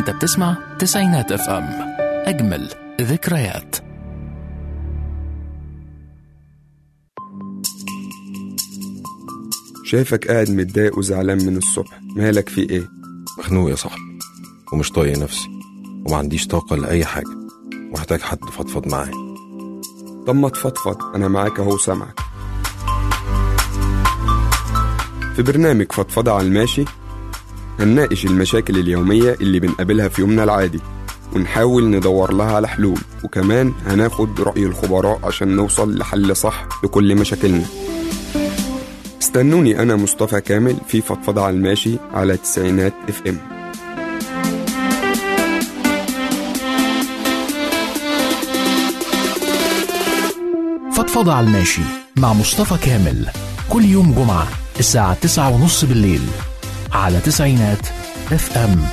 انت بتسمع تسعينات اف ام اجمل ذكريات شايفك قاعد متضايق وزعلان من الصبح مالك في ايه مخنوق يا صاحبي ومش طايق نفسي وما عنديش طاقة لأي حاجة ومحتاج حد فضفض معاه طب ما تفضفض انا معاك اهو سامعك في برنامج فضفضة على الماشي هنناقش المشاكل اليومية اللي بنقابلها في يومنا العادي ونحاول ندور لها على حلول وكمان هناخد رأي الخبراء عشان نوصل لحل صح لكل مشاكلنا استنوني أنا مصطفى كامل في فضفضة على الماشي على تسعينات اف ام فضفضة على الماشي مع مصطفى كامل كل يوم جمعة الساعة تسعة ونص بالليل على تسعينات اف ام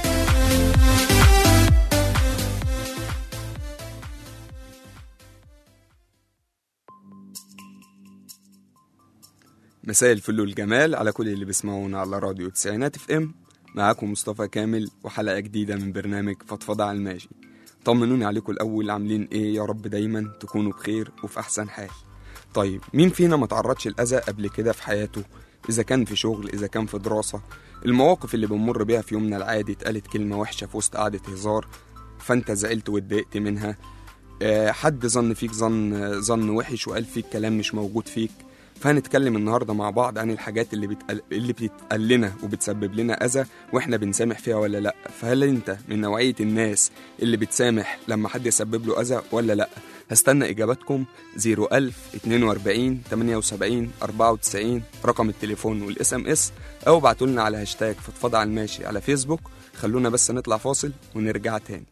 مساء الفل والجمال على كل اللي بيسمعونا على راديو تسعينات اف ام معاكم مصطفى كامل وحلقة جديدة من برنامج فضفضة على الماشي طمنوني عليكم الأول عاملين ايه يا رب دايما تكونوا بخير وفي أحسن حال طيب مين فينا ما تعرضش الأذى قبل كده في حياته إذا كان في شغل إذا كان في دراسة المواقف اللي بنمر بيها في يومنا العادي اتقالت كلمة وحشة في وسط قعدة هزار فأنت زعلت واتضايقت منها آه، حد ظن فيك ظن ظن وحش وقال فيك كلام مش موجود فيك فهنتكلم النهارده مع بعض عن الحاجات اللي بتقل... اللي بتتقال لنا وبتسبب لنا اذى واحنا بنسامح فيها ولا لا فهل انت من نوعيه الناس اللي بتسامح لما حد يسبب له اذى ولا لا هستنى اجاباتكم 01000 42 78 94 رقم التليفون والاس ام اس او ابعتوا لنا على هاشتاج فضفضه على الماشي على فيسبوك خلونا بس نطلع فاصل ونرجع تاني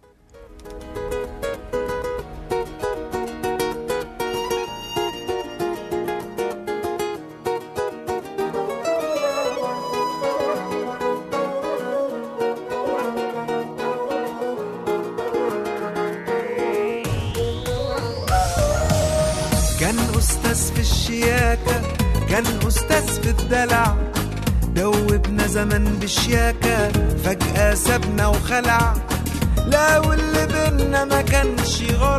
كان أستاذ في الشياكة كان أستاذ في الدلع دوبنا زمن بشياكة فجأة سابنا وخلع لا واللي بينا ما كانش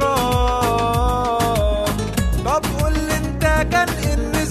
غرام طب قول لي انت كان إيه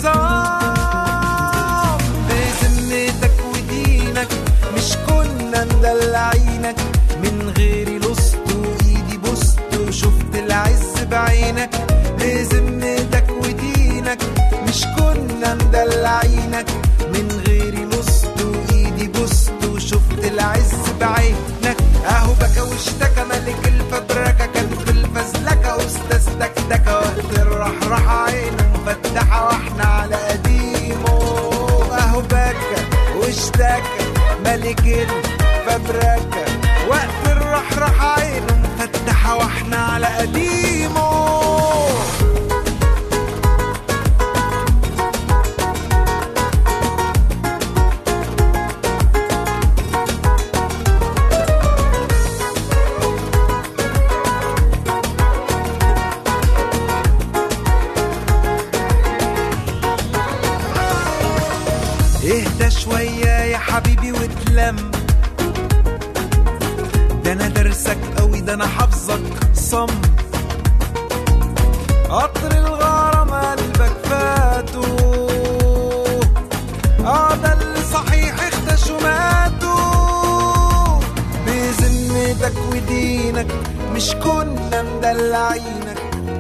النظام بذمتك ودينك مش كنا مدلعينك من غيري لصت وايدي بوست وشفت العز بعينك بذمتك ودينك مش كنا مدلعينك من غيري لصت وايدي بوست وشفت العز بعينك اهو بكى واشتكى ملك الفبركة كان في الفزلكة استاذ دكدكة وقت الرحرحة عينه مفتحة واحنا على قديمه اهو بكى واشتكى ملك الفبركة وقت الرحرحة عينه مفتحة واحنا على قديمه اهدى شوية يا حبيبي واتلم ده انا درسك قوي ده انا حافظك صم قطر الغرام قلبك فاتو اه ده اللي صحيح اختشوا ماتوا بذمتك ودينك مش كنا مدلعينك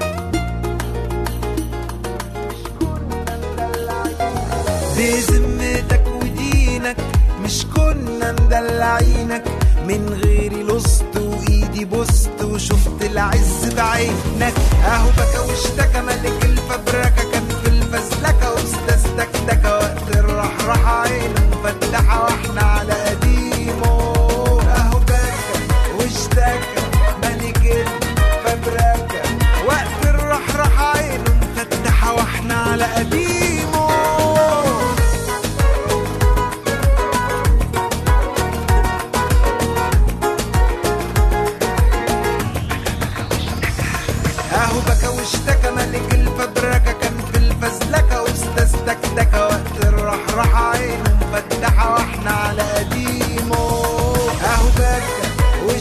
بذمتك ودينك مش كنا مدلعينك من غيري لصت وايدي بوست وشفت العز بعينك اهو بكى واشتكى ملك الفبركة كان في الفزلكة استاذ دكدكة وقت الرحرحة عينه مفتحة واحنا على قديمه اهو بكى واشتكى ملك الفبركة وقت الرحرحة عينه مفتحة واحنا على قديمه اهو بكى واشتكى ملك الفبركة كان في الفزلكة استاذ دكدكة وقت الرحرحة عينه مفتحة واحنا على قديمه اهو بكى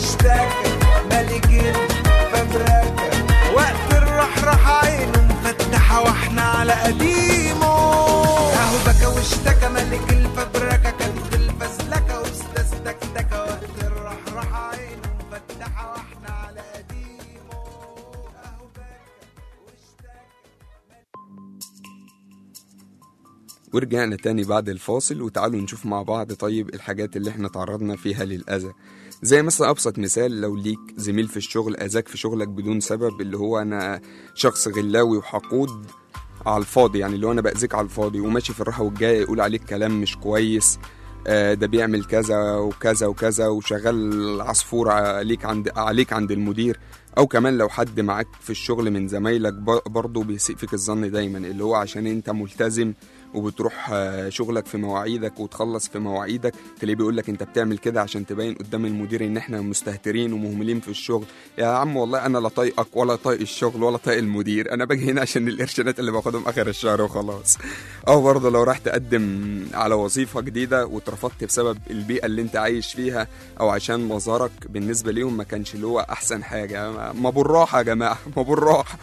ورجعنا تاني بعد الفاصل وتعالوا نشوف مع بعض طيب الحاجات اللي احنا تعرضنا فيها للأذى زي مثلا أبسط مثال لو ليك زميل في الشغل أذاك في شغلك بدون سبب اللي هو أنا شخص غلاوي وحقود على الفاضي يعني اللي هو أنا بأذيك على الفاضي وماشي في الراحة والجاية يقول عليك كلام مش كويس آه، ده بيعمل كذا وكذا وكذا وشغال عصفور عليك عند عليك عند المدير او كمان لو حد معاك في الشغل من زمايلك ب- برضه بيسيء فيك الظن دايما اللي هو عشان انت ملتزم وبتروح آه، شغلك في مواعيدك وتخلص في مواعيدك تلاقيه بيقول لك انت بتعمل كده عشان تبين قدام المدير ان احنا مستهترين ومهملين في الشغل يا عم والله انا لا طايقك ولا طايق الشغل ولا طايق المدير انا باجي هنا عشان القرشينات اللي باخدهم اخر الشهر وخلاص او برضه لو راح تقدم على وظيفه جديده واترفضت بسبب البيئه اللي انت عايش فيها او عشان مظهرك بالنسبه ليهم ما كانش اللي هو احسن حاجه ما- ما بالراحه يا جماعه ما بالراحه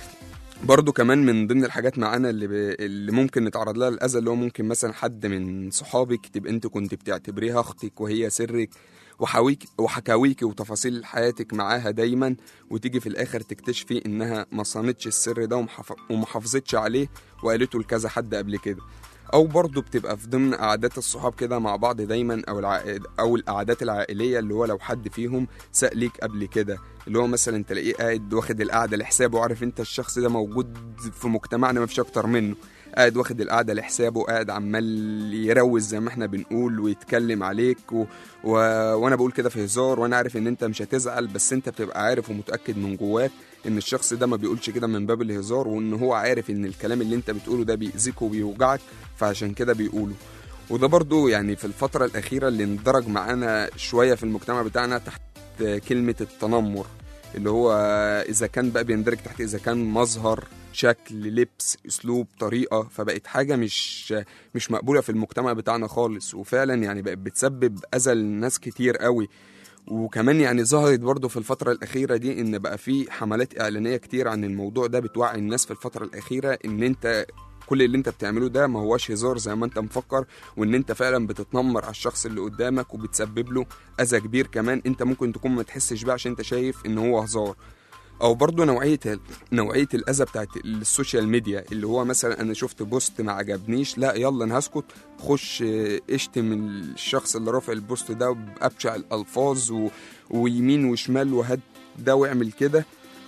برضو كمان من ضمن الحاجات معانا اللي, ب... اللي ممكن نتعرض لها الاذى اللي هو ممكن مثلا حد من صحابك تبقى انت كنت بتعتبريها اختك وهي سرك وحاويك وحكاويكي وتفاصيل حياتك معاها دايما وتيجي في الاخر تكتشفي انها ما صانتش السر ده ومحف... وما حافظتش عليه وقالته لكذا حد قبل كده او برضه بتبقى في ضمن قعدات الصحاب كده مع بعض دايما او الع... او القعدات العائليه اللي هو لو حد فيهم سأل ليك قبل كده اللي هو مثلا تلاقيه قاعد واخد القعده لحسابه وعارف انت الشخص ده موجود في مجتمعنا ما فيش اكتر منه قاعد واخد القعده لحسابه قاعد عمال يروز زي ما احنا بنقول ويتكلم عليك و... و... وانا بقول كده في هزار وانا عارف ان انت مش هتزعل بس انت بتبقى عارف ومتاكد من جواك ان الشخص ده ما بيقولش كده من باب الهزار وان هو عارف ان الكلام اللي انت بتقوله ده بيأذيك وبيوجعك فعشان كده بيقوله وده برضو يعني في الفترة الأخيرة اللي اندرج معانا شوية في المجتمع بتاعنا تحت كلمة التنمر اللي هو إذا كان بقى بيندرج تحت إذا كان مظهر شكل لبس أسلوب طريقة فبقت حاجة مش مش مقبولة في المجتمع بتاعنا خالص وفعلا يعني بقت بتسبب أذى لناس كتير قوي وكمان يعني ظهرت برضه في الفترة الأخيرة دي إن بقى في حملات إعلانية كتير عن الموضوع ده بتوعي الناس في الفترة الأخيرة إن أنت كل اللي انت بتعمله ده ما هواش هزار زي ما انت مفكر وان انت فعلا بتتنمر على الشخص اللي قدامك وبتسبب له اذى كبير كمان انت ممكن تكون ما تحسش بيه عشان انت شايف ان هو هزار او برضه نوعيه نوعيه الاذى بتاعت السوشيال ميديا اللي هو مثلا انا شفت بوست ما عجبنيش لا يلا انا هسكت خش اه، اشتم الشخص اللي رافع البوست ده بابشع الالفاظ و... ويمين وشمال وهد ده واعمل كده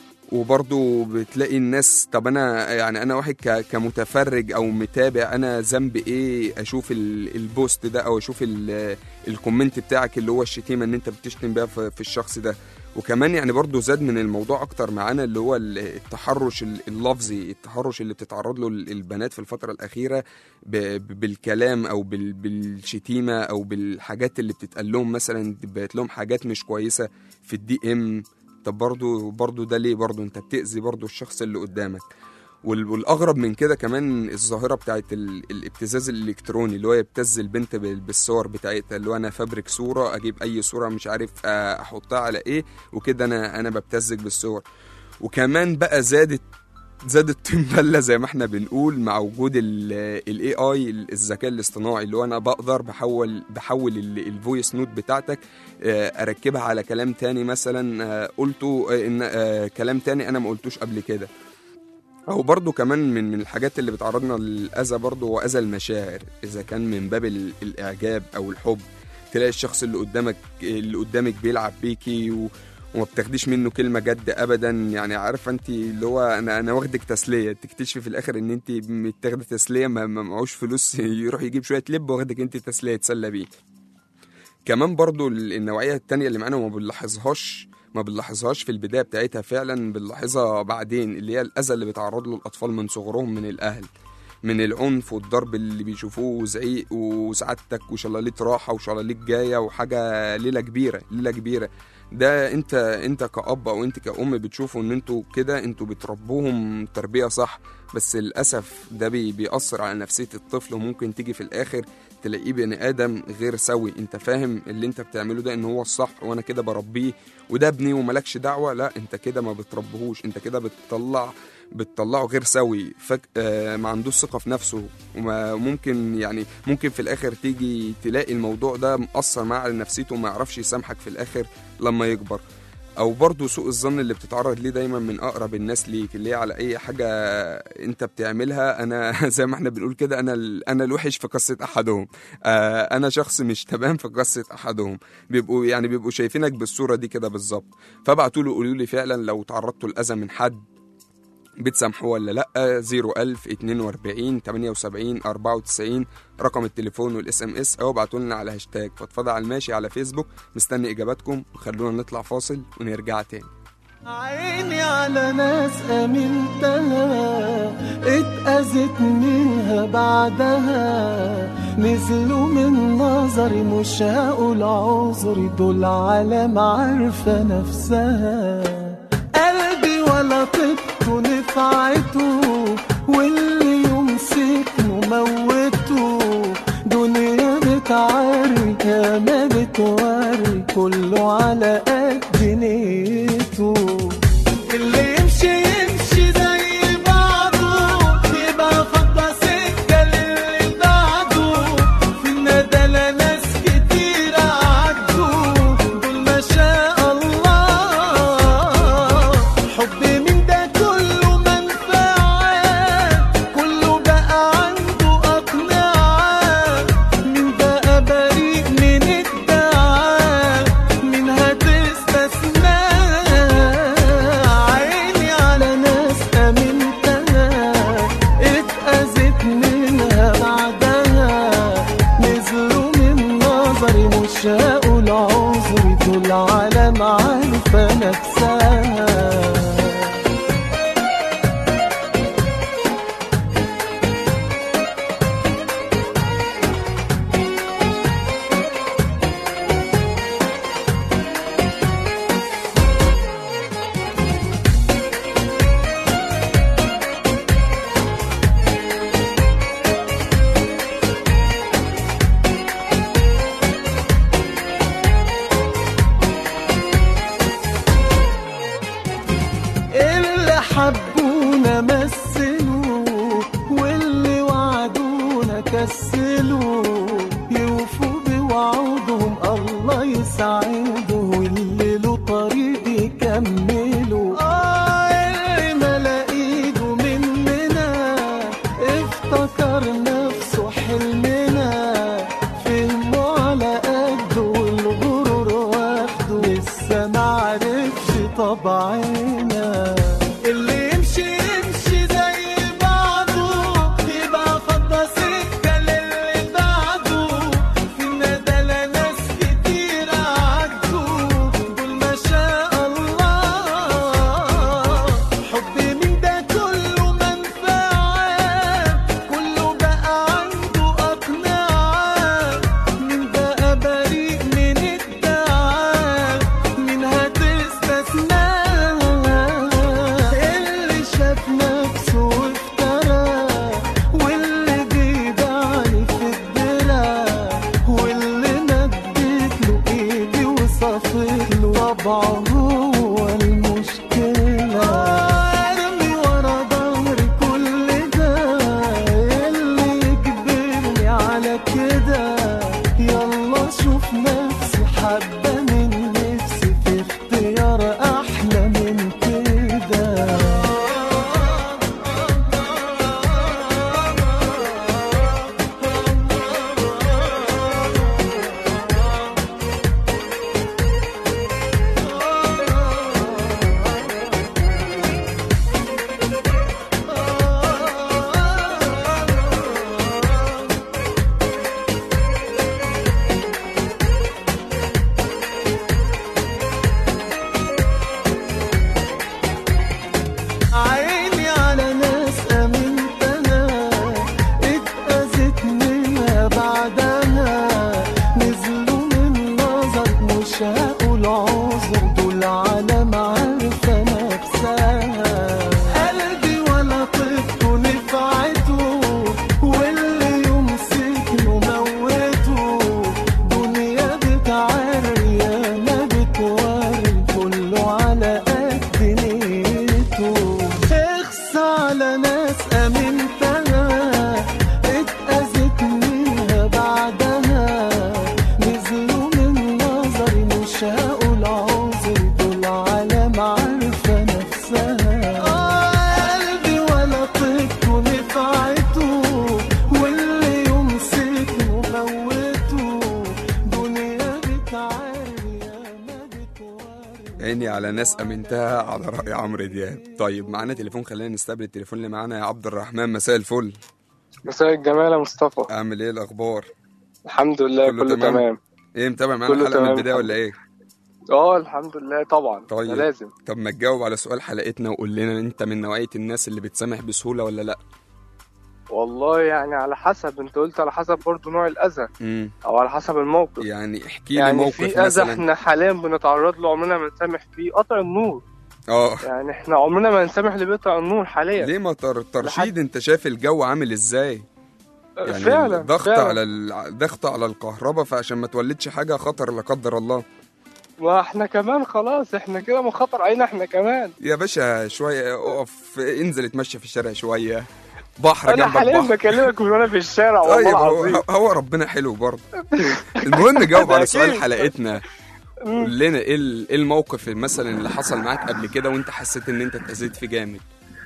وبرضه بتلاقي الناس طب انا يعني انا واحد ك- كمتفرج او متابع انا ذنب ايه اشوف ال- البوست ده او اشوف ال- الكومنت بتاعك اللي هو الشتيمه ان انت بتشتم بيها في في الشخص ده وكمان يعني برضه زاد من الموضوع اكتر معانا اللي هو ال- التحرش ال- اللفظي التحرش اللي بتتعرض له ال- البنات في الفتره الاخيره ب- ب- بالكلام او بال- بالشتيمه او بالحاجات اللي بتتقال لهم مثلا بقت لهم حاجات مش كويسه في الدي ام طب برضو برضو ده ليه برضو انت بتأذي برضو الشخص اللي قدامك وال- والاغرب من كده كمان الظاهره بتاعت ال- الابتزاز الالكتروني اللي هو يبتز البنت بال- بالصور بتاعتها اللي هو انا فابريك صوره اجيب اي صوره مش عارف آه، احطها على ايه وكده انا انا ببتزك بالصور وكمان بقى زادت زاد الطين بله زي ما احنا بنقول مع وجود الاي اي الذكاء الاصطناعي اللي هو انا بقدر بحول بحول الفويس نوت بتاعتك آه، اركبها على كلام تاني مثلا آه، قلته آه، ان آه، كلام تاني انا ما قلتوش قبل كده او برضو كمان من من الحاجات اللي بتعرضنا للاذى برضو هو اذى المشاعر اذا كان من باب ال- الاعجاب او الحب تلاقي الشخص اللي قدامك اللي قدامك بيلعب بيكي و وما بتاخديش منه كلمه جد ابدا يعني عارفه انت اللي هو انا انا واخدك تسليه تكتشفي في الاخر ان انت متاخده تسليه ما ما معهوش فلوس يروح يجيب شويه لب واخدك انت تسليه يتسلى بيه كمان برضو ال- النوعيه التانية اللي معانا وما بنلاحظهاش ما بنلاحظهاش في البدايه بتاعتها فعلا بنلاحظها بعدين اللي هي الاذى اللي بيتعرض له الاطفال من صغرهم من الاهل من العنف والضرب اللي بيشوفوه وزعيق وسعادتك وشلاليت راحه وشلاليت جايه وحاجه ليله كبيره ليله كبيره ده انت انت كأب او انت كأم بتشوفوا ان انتوا كده انتوا بتربوهم تربيه صح بس للاسف ده بي بيأثر على نفسيه الطفل وممكن تيجي في الاخر تلاقيه بني ادم غير سوي انت فاهم اللي انت بتعمله ده ان هو الصح وانا كده بربيه وده ابني وملكش دعوه لا انت كده ما بتربهوش انت كده بتطلع بتطلعه غير سوي فك... آه ما عندوش ثقه في نفسه وممكن يعني ممكن في الاخر تيجي تلاقي الموضوع ده مأثر معاه على نفسيته وما يعرفش يسامحك في الاخر لما يكبر او برضو سوء الظن اللي بتتعرض ليه دايما من اقرب الناس ليك اللي هي على اي حاجه انت بتعملها انا زي ما احنا بنقول كده انا ال- انا الوحش في قصه احدهم آه، انا شخص مش تمام في قصه احدهم بيبقوا يعني بيبقوا شايفينك بالصوره دي كده بالظبط فابعتوا له قولوا لي فعلا لو تعرضتوا لاذى من حد بتسامحوه ولا لا 01000 42 78 94 رقم التليفون والاس ام اس او ابعتوا لنا على هاشتاج فضفضه على الماشي على فيسبوك مستني اجاباتكم وخلونا نطلع فاصل ونرجع تاني عيني على ناس امنتها اتأذت منها بعدها نزلوا من نظري مش هقول عذري دول عالم عارفة نفسها قلبي ولا طبته نفعته واللي يمسكه موته دنيا بتعري يا ما بتوري كله على قد نيته اللي يمشي يمشي زي بعضه يبقى فضى سكة للي بعده في الندلة ناس كتير عدوا دول ما شاء الله حب من ده كله منفعة كله بقى عنده أقنعة من بقى بريء من الدعاء من هتستثنى عيني على ناس أمنتها اتأذت منها بعدها نزلوا من نظري مش هقول عذري دول عالم عارفة نفسها اللي حبونا مثلوا واللي وعدونا كسلوا يوفوا بوعودهم الله يسعده واللي له طريق يكملوا آه اللي ملا ايده مننا افتكر نفسه حلمنا فهمه على قده والغرور واخده لسه معرفش طبعنا اللي يمشي يمشي زي بعضه يبقى فضى سكة للي بعده في الندلة ناس كتير عدوا دول ما شاء الله حب من ده كله منفعة كله بقى عنده أقنعة من بقى بريء من الدعاء من هتستثنى اللي شاف نفسه وافترى واللي بيدعني في الدرع واللي مديت له ايدي وصفت له طبعه هو المشكلة ارمي ورا ظهري كل ده اللي يجبرني على كده يلا شوف نفسي حبة من نفسي في اختيار احلى من كده عيني على ناس امنتها على راي عمرو دياب طيب معانا تليفون خلينا نستقبل التليفون اللي معانا يا عبد الرحمن مساء الفل مساء الجمال يا مصطفى عامل ايه الاخبار الحمد لله كله كله, تمام؟ تمام ايه متابع معانا كله الحلقه من تمام البدايه الحمد ولا ايه اه الحمد لله طبعا طيب. ده لازم طب ما تجاوب على سؤال حلقتنا وقول لنا انت من نوعيه الناس اللي بتسامح بسهوله ولا لا والله يعني على حسب انت قلت على حسب برضو نوع الاذى امم او على حسب الموقف يعني احكي لي يعني موقف في اذى مثلا احنا حاليا بنتعرض له عمرنا ما نسامح فيه قطع النور اه يعني احنا عمرنا ما نسامح اللي بيقطع النور حاليا ليه ما تر... ترشيد انت شايف الجو عامل ازاي يعني فعلا ضغط فعلا. على ال... ضغط على الكهرباء فعشان ما تولدش حاجه خطر لا قدر الله ما احنا كمان خلاص احنا كده من خطر علينا احنا كمان يا باشا شويه اقف انزل اتمشى في الشارع شويه بحر انا جنبك حاليا بحر بكلمك من وانا في الشارع والله طيب العظيم هو, هو ربنا حلو برضه المهم جاوب ده على سؤال أكيد. حلقتنا مم. قول لنا ايه ال- إيه الموقف مثلا اللي حصل معاك قبل كده وانت حسيت ان انت اتأذيت فيه جامد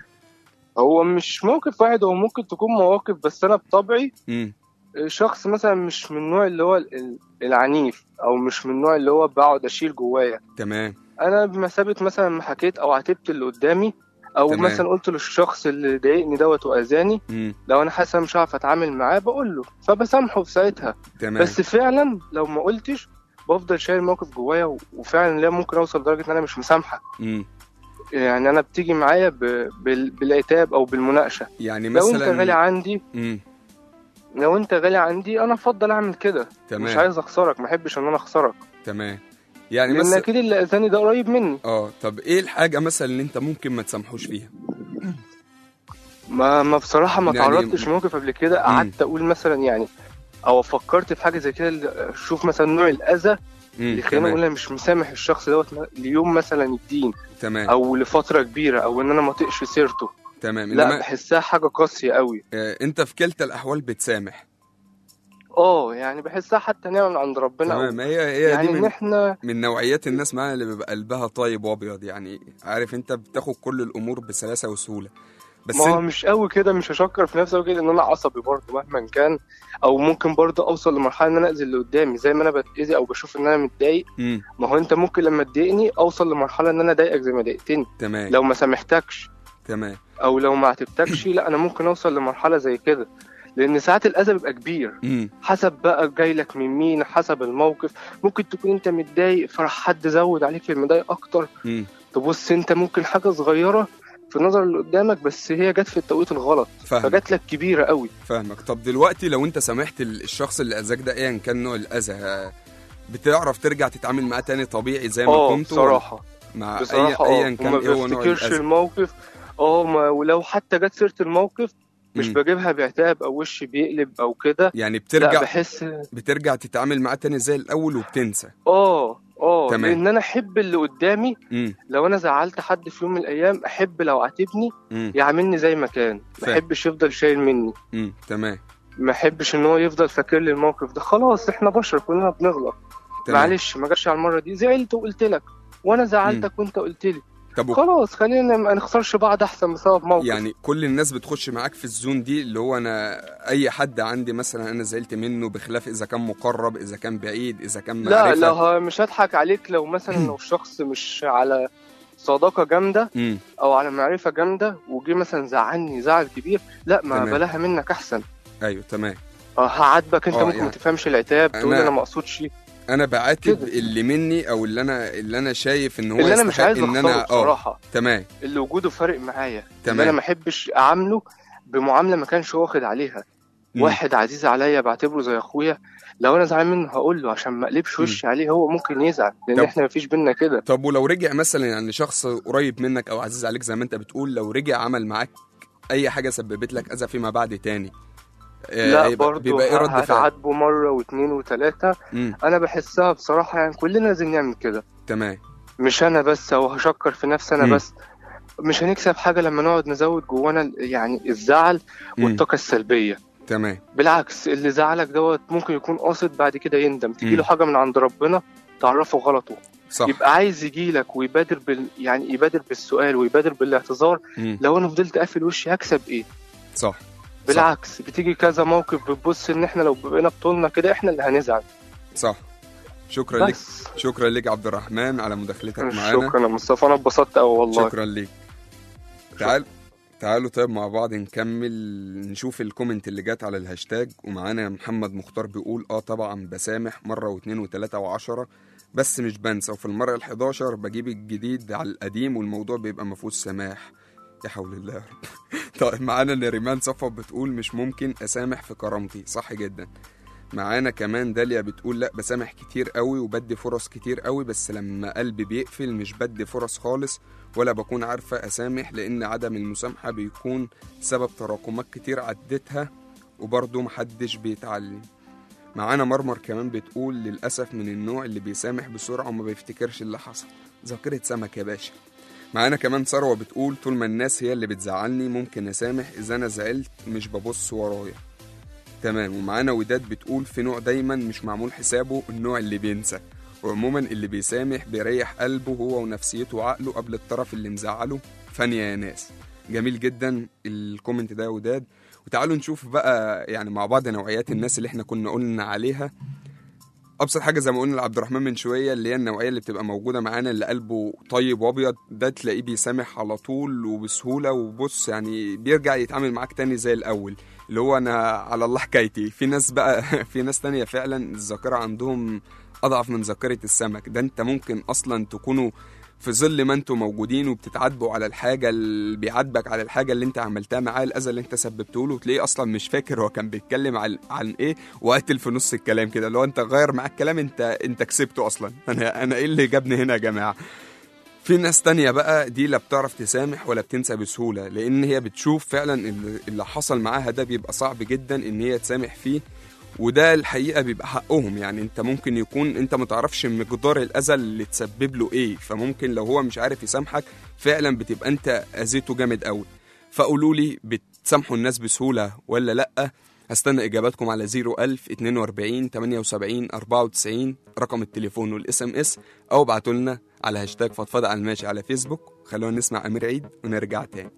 هو مش موقف واحد هو ممكن تكون مواقف بس انا بطبعي امم شخص مثلا مش من النوع اللي هو ال- ال- العنيف او مش من النوع اللي هو بقعد اشيل جوايا تمام انا بمثابه مثلا ما حكيت او عاتبت اللي قدامي او تمام. مثلا قلت للشخص اللي ضايقني دوت واذاني امم لو انا حاسس أنا مش هعرف اتعامل معاه بقول له فبسامحه في ساعتها تمام بس فعلا لو ما قلتش بفضل شايل الموقف جوايا و- وفعلا لا ممكن اوصل لدرجه ان انا مش مسامحه امم يعني انا بتيجي معايا ب... بال... بالعتاب او بالمناقشه يعني لو انت مثلا غالي عندي امم لو انت غالي عندي انا افضل اعمل كده تمام مش عايز اخسرك ما احبش ان انا اخسرك تمام يعني لان مثلا اكيد اللي اذاني ده قريب مني اه طب ايه الحاجه مثلا اللي انت ممكن ما تسامحوش فيها ما ما بصراحه ما يعني- تعرضتش موقف قبل كده قعدت اقول مثلا يعني او فكرت في حاجه زي كده اللي- اشوف مثلا نوع الاذى امم اللي خليني اقول تمام انا مش مسامح الشخص دوت ليوم مثلا الدين تمام او لفتره كبيره او ان انا ما اطيقش سيرته تمام لا انما بحسها حاجه قاسيه قوي آه، انت في كلتا الاحوال بتسامح اه يعني بحسها حتى نعمه من عند ربنا أو تمام هي هي يعني دي ان من احنا من نوعيات الناس معانا اللي بيبقى قلبها طيب وابيض يعني عارف انت بتاخد كل الامور بسلاسه وسهوله بس ما هو انت مش قوي كده مش هشكر في نفسي قوي كده ان انا عصبي برضه مهما كان او ممكن برضه اوصل لمرحله ان انا اذي اللي قدامي زي ما انا بتاذي او بشوف ان انا متضايق مم. ما هو انت ممكن لما تضايقني اوصل لمرحله ان انا اضايقك زي ما ضايقتني تمام لو ما سامحتكش تمام او لو ما عاتبتكش لا انا ممكن اوصل لمرحله زي كده لان ساعات الاذى بيبقى كبير مم. حسب بقى جاي لك من مين حسب الموقف ممكن تكون انت متضايق فراح حد زود عليك في المضايق اكتر مم. تبص انت ممكن حاجه صغيره في نظر اللي قدامك بس هي جت في التوقيت الغلط فاهمك فجات لك كبيره قوي فاهمك طب دلوقتي لو انت سامحت ال- الشخص اللي اذاك ده ايا كان نوع الاذى آه، بتعرف ترجع تتعامل معاه تاني طبيعي زي ما اه كنت ولا بصراحه مع اي بصراحه اه ايا كان وما ايه هو نوع بفتكرش الاذى الموقف اه ما- ولو حتى جت سيره الموقف مش مم. بجيبها بعتاب او وشي بيقلب او كده يعني لا بترجع بحس بترجع تتعامل معاه تاني زي الاول وبتنسى اه اه تمام. لان انا احب اللي قدامي امم لو انا زعلت حد في يوم من الايام احب لو عاتبني امم يعاملني زي ما كان ما فاهم. احبش يفضل شايل مني امم تمام ما احبش ان هو يفضل فاكر لي الموقف ده خلاص احنا بشر كلنا بنغلط تمام معلش ما جاتش على المره دي زعلت وقلت لك وانا زعلتك وانت قلت لي طب و- خلاص خلينا ما نخسرش بعض احسن بسبب موقف يعني كل الناس بتخش معاك في الزون دي اللي هو انا اي حد عندي مثلا انا زعلت منه بخلاف اذا كان مقرب اذا كان بعيد اذا كان لا معرفه لا ها- مش هضحك عليك لو مثلا لو الشخص مش على صداقة جامدة امم أو على معرفة جامدة وجي مثلا زعلني زعل كبير لا ما تمام. بلاها منك أحسن ايوه تمام آه، هعاتبك أنت آه، ممكن يعني ما تفهمش العتاب تقول أنا- أنا ما أقصدش انا بعاتب كده. اللي مني او اللي انا اللي انا شايف ان هو اللي أنا مش يستحق عايز ان أخسره انا اه بصراحة تمام اللي وجوده فارق معايا اللي تمام. أنا ما أحبش أعامله بمعاملة ما كانش واخد عليها مم. واحد عزيز عليا بعتبره زي أخويا لو أنا زعلان منه هقول له عشان ما أقلبش مم. وشي عليه هو ممكن يزعل لأن طب- إحنا مفيش بينا كده طب ولو رجع مثلا يعني شخص قريب منك او عزيز عليك زي ما انت بتقول لو رجع عمل معاك اي حاجه سببت لك اذى فيما بعد تاني آه، لا يبقى- برضه بيبقى ايه رد فعل هتعاتبه مرة واثنين وثلاثة امم انا بحسها بصراحه يعني كلنا لازم نعمل كده تمام مش انا بس او هشكر في نفسي انا مم. بس مش هنكسب حاجه لما نقعد نزود جوانا ال- يعني الزعل مم. والطاقه السلبيه تمام بالعكس اللي زعلك دوت ممكن يكون قاصد بعد كده يندم تجي مم. له حاجه من عند ربنا تعرفه غلطه صح يبقى عايز يجي لك ويبادر بال يعني يبادر بالسؤال ويبادر بالاعتذار مم. لو انا فضلت قافل وشي هكسب ايه صح بالعكس بتيجي كذا موقف بتبص ان احنا لو بقينا بطولنا كده احنا اللي هنزعل صح شكرا لك بس شكرا لك عبد الرحمن على مداخلتك معانا شكرا يا مصطفى انا اتبسطت قوي والله شكرا ليك تعال تعالوا طيب مع بعض نكمل نشوف الكومنت اللي جات على الهاشتاج ومعانا محمد مختار بيقول اه طبعا بسامح مرة واثنين وثلاثة وعشرة بس مش بنسى وفي المرة الحداشر بجيب الجديد على القديم والموضوع بيبقى مفهوش سماح يا حول الله يا رب طيب معانا نريمان صفا بتقول مش ممكن اسامح في كرامتي صح جدا معانا كمان داليا بتقول لا بسامح كتير قوي وبدي فرص كتير قوي بس لما قلبي بيقفل مش بدي فرص خالص ولا بكون عارفة أسامح لأن عدم المسامحة بيكون سبب تراكمات كتير عدتها وبرضه محدش بيتعلم معانا مرمر كمان بتقول للأسف من النوع اللي بيسامح بسرعة وما بيفتكرش اللي حصل ذاكرة سمك يا باشا معانا كمان ثروة بتقول طول ما الناس هي اللي بتزعلني ممكن أسامح إذا أنا زعلت مش ببص ورايا تمام ومعانا وداد بتقول في نوع دايما مش معمول حسابه النوع اللي بينسى وعموما اللي بيسامح بيريح قلبه هو ونفسيته وعقله قبل الطرف اللي مزعله فانية يا ناس جميل جدا الكومنت ده يا وداد وتعالوا نشوف بقى يعني مع بعض نوعيات الناس اللي احنا كنا قلنا عليها ابسط حاجه زي ما قلنا لعبد الرحمن من شويه اللي هي النوعيه اللي بتبقى موجوده معانا اللي قلبه طيب وابيض ده تلاقيه بيسامح على طول وبسهوله وبص يعني بيرجع يتعامل معاك تاني زي الاول اللي هو انا على الله حكايتي في ناس بقى في ناس تانية فعلا الذاكره عندهم اضعف من ذاكره السمك ده انت ممكن اصلا تكونوا في ظل ما انتوا موجودين وبتتعاتبوا على الحاجه اللي بيعاتبك على الحاجه اللي انت عملتها معاه الاذى اللي انت سببته له وتلاقيه اصلا مش فاكر هو كان بيتكلم عن عن ايه وقتل في نص الكلام كده اللي هو انت غير معاك الكلام انت انت كسبته اصلا انا انا ايه اللي جابني هنا يا جماعه في ناس تانية بقى دي لا بتعرف تسامح ولا بتنسى بسهولة لأن هي بتشوف فعلا اللي- اللي حصل معاها ده بيبقى صعب جدا إن هي تسامح فيه وده الحقيقة بيبقى حقهم يعني انت ممكن يكون انت متعرفش مقدار الأذى اللي تسبب له ايه فممكن لو هو مش عارف يسامحك فعلا بتبقى انت أذيته جامد قوي فقولوا لي بتسامحوا الناس بسهولة ولا لأ هستنى إجاباتكم على 01000 42 78 94 رقم التليفون والاس ام اس أو ابعتوا لنا على هاشتاج فضفضة على الماشي على فيسبوك خلونا نسمع أمير عيد ونرجع تاني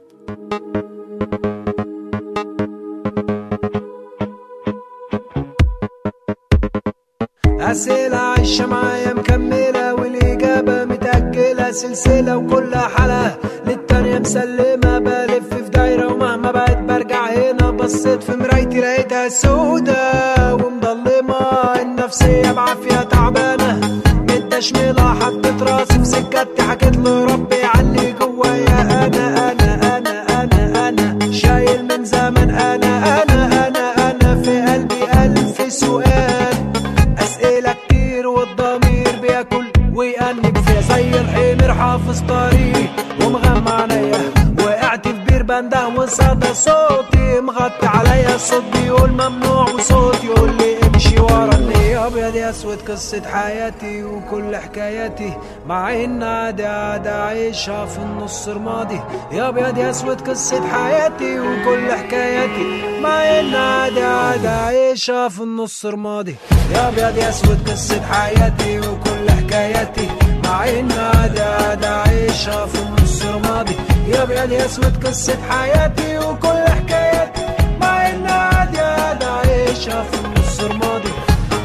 أسئلة عايشة معايا مكملة والإجابة متأجلة سلسلة وكل حلقة للتانية مسلمة بلف في دايرة ومهما بقت برجع هنا بصيت في مرايتي لقيتها سودة ومضلمة النفسية بعافية تعبانة متشملة حطيت راسي في سكتي حكيت له ربي علي جوايا أنا أنا أنا أنا أنا شايل من زمن أنا أنا أنا أنا في قلبي ألف سؤال أسئلة كتير والضمير بياكل ويأنب فيها زي الحمير حافظ طريق ومغمى عينيا وقعت في بير بنده وصدى صوتي مغطي عليا الصوت بيقول ممنوع وصوت يقول لي امشي ورا يا ابيض يا اسود قصة حياتي وكل حكاياتي مع ان عادي عادي عايشها في النص رمادي يا ابيض يا اسود قصة حياتي وكل حكاياتي مع ان عادي عادي عايشها في النص رمادي يا ابيض يا اسود قصة حياتي وكل حكاياتي مع ان عادي عادي عايشها في النص رمادي يا ابيض يا اسود قصة حياتي وكل حكاياتي مع ان عادي عادي عايشها في النص رمادي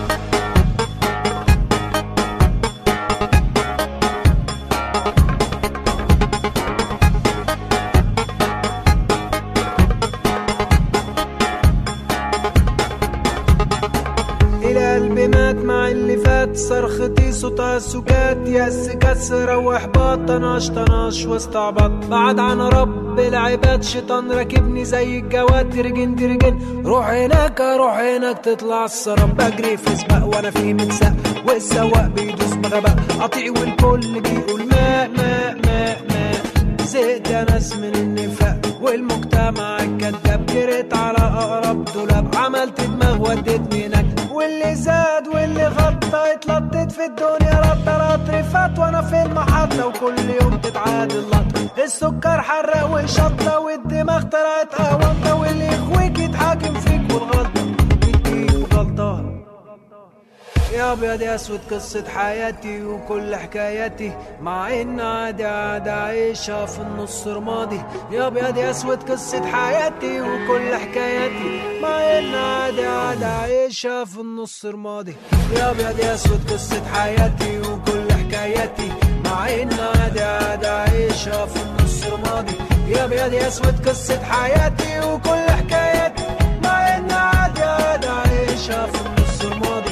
القلب مات مع اللي فات صرختي صوتها سكات يأس كسر واحباط طناش طناش واستعبط بعد عن رب العباد شيطان راكبني زي الجواد ترجن ترجن روح هناك روح هناك تطلع السراب بجري في سباق وانا في متساق والسواق بيدوس بغباء قطيع والكل بيقول ماء ماء ماء ماء زهقت يا ناس من النفاق والمجتمع الكذاب جريت على اقرب دولاب عملت دماغ وديتني هناك واللي زاد واللي غطى اتلطت في الدنيا رطة رطر فات وانا في المحطة وكل يوم تتعادل لطة السكر حرق وشطة والدماغ طلعت قهوة واللي يخويك يتحاكم فيك والغلطة يديك غلطان يا ابيض يا اسود قصة حياتي وكل حكاياتي مع ان عادي عادي عايشها في النص رمادي يا ابيض يا اسود قصة حياتي وكل حكاياتي مع ان عادي عادي عايشها في النص رمادي يا ابيض يا اسود قصة حياتي وكل حكاياتي مع ان عادي عادي عايشها في النص رمادي يا ابيض يا اسود قصة حياتي وكل حكاياتي مع ان عادي عادي عايشها في النص رمادي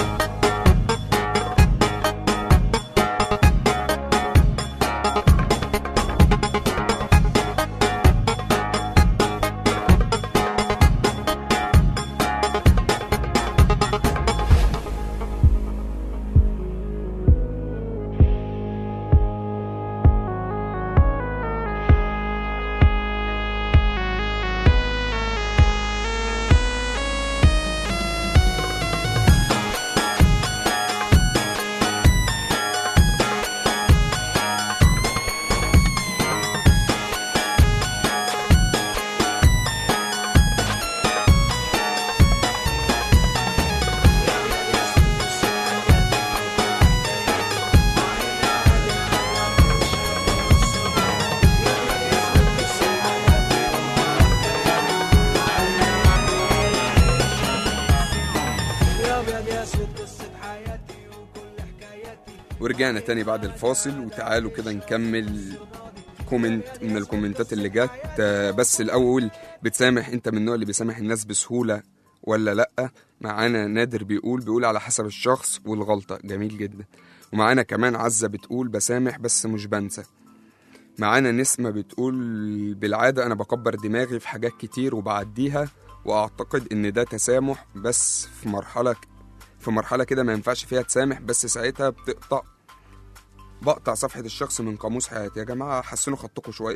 يا ابيض يا اسود قصة حياتي وكل حكاياتي ورجعنا تاني بعد الفاصل وتعالوا كده نكمل كومنت من الكومنتات اللي جت آه، بس الأول بتسامح أنت من النوع اللي بيسامح الناس بسهولة ولا لأ معانا نادر بيقول بيقول على حسب الشخص والغلطة جميل جدا ومعانا كمان عزة بتقول بسامح بس مش بنسى معانا نسمة بتقول بالعادة أنا بكبر دماغي في حاجات كتير وبعديها وأعتقد إن ده تسامح بس في مرحلة في مرحلة كده ما ينفعش فيها تسامح بس ساعتها بتقطع بقطع صفحة الشخص من قاموس حياتي يا جماعة حسنوا خطكم شوية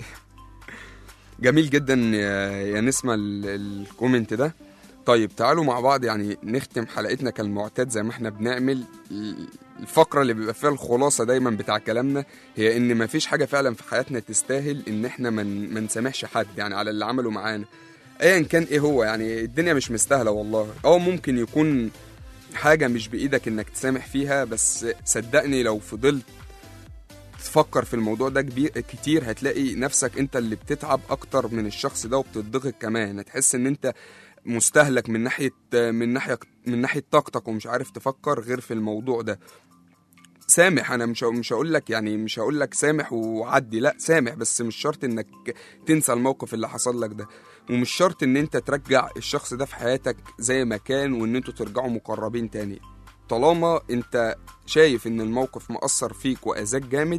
جميل جدا يا يا نسمة ال- الكومنت ده طيب تعالوا مع بعض يعني نختم حلقتنا كالمعتاد زي ما احنا بنعمل ال- الفقرة اللي بيبقى فيها الخلاصة دايما بتاع كلامنا هي ان مفيش حاجة فعلا في حياتنا تستاهل ان احنا من ما نسامحش حد يعني على اللي عمله معانا ايا كان ايه هو يعني الدنيا مش مستاهلة والله اه ممكن يكون حاجة مش بإيدك إنك تسامح فيها بس صدقني لو فضلت تفكر في الموضوع ده كبير كتير هتلاقي نفسك انت اللي بتتعب اكتر من الشخص ده وبتضغط كمان هتحس ان انت مستهلك من ناحيه من ناحيه من ناحيه طاقتك ومش عارف تفكر غير في الموضوع ده سامح انا مش مش هقول لك يعني مش هقول لك سامح وعدي لا سامح بس مش شرط انك تنسى الموقف اللي حصل لك ده ومش شرط ان انت ترجع الشخص ده في حياتك زي ما كان وان انتوا ترجعوا مقربين تاني طالما انت شايف ان الموقف مأثر فيك واذاك جامد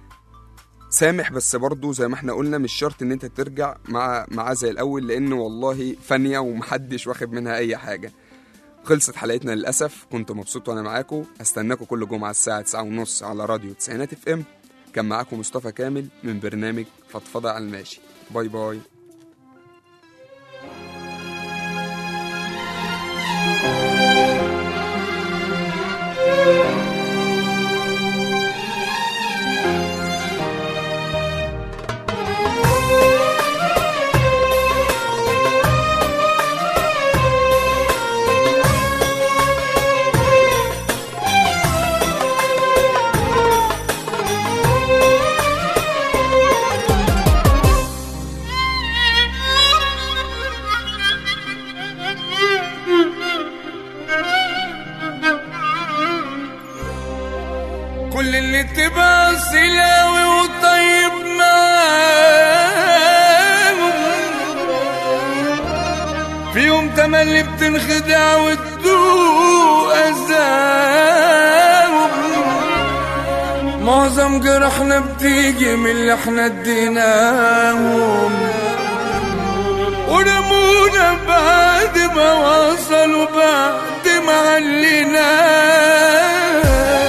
سامح بس برضه زي ما احنا قلنا مش شرط ان انت ترجع مع معاه زي الاول لان والله فانيه ومحدش واخد منها اي حاجه خلصت حلقتنا للاسف كنت مبسوط وانا معاكم استناكم كل جمعه الساعه 9 ونص على راديو تسعينات اف ام كان معاكم مصطفى كامل من برنامج فضفضه على الماشي باي باي كل اللي تبقى سلاوي وطيب معاهم في يوم تملي بتنخدع وتدوق أذاهم معظم جرحنا بتيجي من اللي احنا اديناهم ورمونا بعد ما وصلوا بعد ما عليناه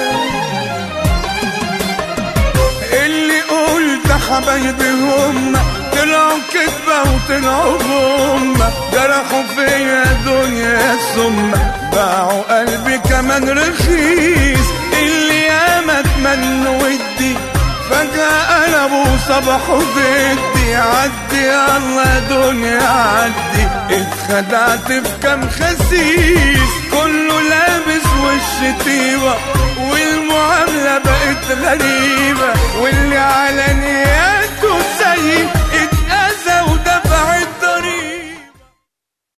اللي قلت حبايبي هم طلعوا كذبة وطلعوا هم جرحوا فيا دنيا ثم باعوا قلبي كمان رخيص اللي ياما اتمنوا ودي فجأة قلبوا صبحوا ضدي عدي يلا دنيا عدي اتخدعت في كام خسيس كله لابس وش غريبة واللي